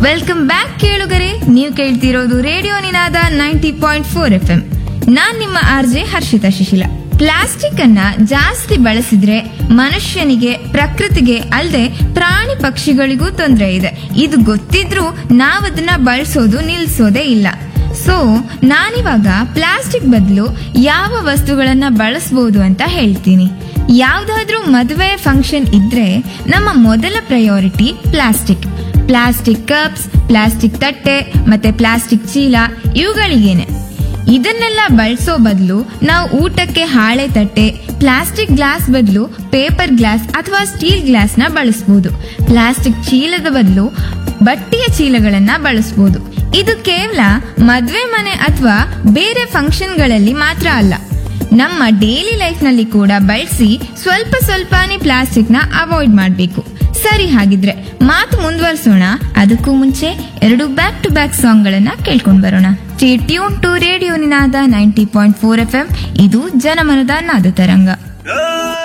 welcome back ಕೇಳುಗರೆ ನೀವು ಕೇಳ್ತಿರೋದು radio Ninaada ninety point four F M ನಾನ್ ನಿಮ್ಮ ಆರ್ಜೆ ಹರ್ಷಿತಾ ಶಿಶಿಲ ಪ್ಲಾಸ್ಟಿಕ್ ಅನ್ನ ಜಾಸ್ತಿ ಬಳಸಿದ್ರೆ ಮನುಷ್ಯನಿಗೆ ಪ್ರಕೃತಿಗೆ ಅಲ್ಲದೆ ಪ್ರಾಣಿ ಪಕ್ಷಿಗಳಿಗೂ ತೊಂದರೆ ಇದೆ ಇದು ಗೊತ್ತಿದ್ರೂ ನಾವದನ್ನ ಬಳಸೋದು ನಿಲ್ಸೋದೇ ಇಲ್ಲ ಸೊ ನಾನಿವಾಗ ಪ್ಲಾಸ್ಟಿಕ್ ಬದಲು ಯಾವ ವಸ್ತುಗಳನ್ನ ಬಳಸಬಹುದು ಅಂತ ಹೇಳ್ತೀನಿ ಯಾವ್ದಾದ್ರೂ ಮದುವೆ ಫಂಕ್ಷನ್ ಇದ್ರೆ ನಮ್ಮ ಮೊದಲ priority plastic plastic cups plastic ತಟ್ಟೆ ಮತ್ತೆ ಪ್ಲಾಸ್ಟಿಕ್ ಚೀಲ ಇವುಗಳಿಗೇನೆ ಇದನ್ನೆಲ್ಲ ಬಳಸೋ ಬದಲು ನಾವು ಊಟಕ್ಕೆ ಹಾಳೆ ತಟ್ಟೆ ಪ್ಲಾಸ್ಟಿಕ್ ಗ್ಲಾಸ್ ಬದಲು ಪೇಪರ್ ಗ್ಲಾಸ್ ಅಥವಾ ಸ್ಟೀಲ್ ಗ್ಲಾಸ್ ನ ಬಳಸಬಹುದು ಪ್ಲಾಸ್ಟಿಕ್ ಚೀಲದ ಬದಲು ಬಟ್ಟೆಯ ಚೀಲಗಳನ್ನ ಬಳಸಬಹುದು ಇದು ಕೇವಲ ಮದ್ವೆ ಮನೆ ಅಥವಾ ಬೇರೆ ಫಂಕ್ಷನ್ಗಳಲ್ಲಿ ಮಾತ್ರ ಅಲ್ಲ ನಮ್ಮ ಡೈಲಿ ಲೈಫ್ ನಲ್ಲಿ ಕೂಡ ಬಳಸಿ ಸ್ವಲ್ಪ ಸ್ವಲ್ಪನೇ ಪ್ಲಾಸ್ಟಿಕ್ ನ ಅವಾಯ್ಡ್ ಮಾಡಬೇಕು ಸರಿ ಹಾಗಿದ್ರೆ ಮಾತು ಮುಂದುವರಿಸೋಣ ಅದಕ್ಕೂ ಮುಂಚೆ ಎರಡು ಬ್ಯಾಕ್ ಟು ಬ್ಯಾಕ್ ಸಾಂಗ್ ಗಳನ್ನ ಕೇಳ್ಕೊಂಡ್ ಬರೋಣ tune to radio Ninaada ninety point four F M ಇದು ಜನಮನದ ನಾದ ತರಂಗ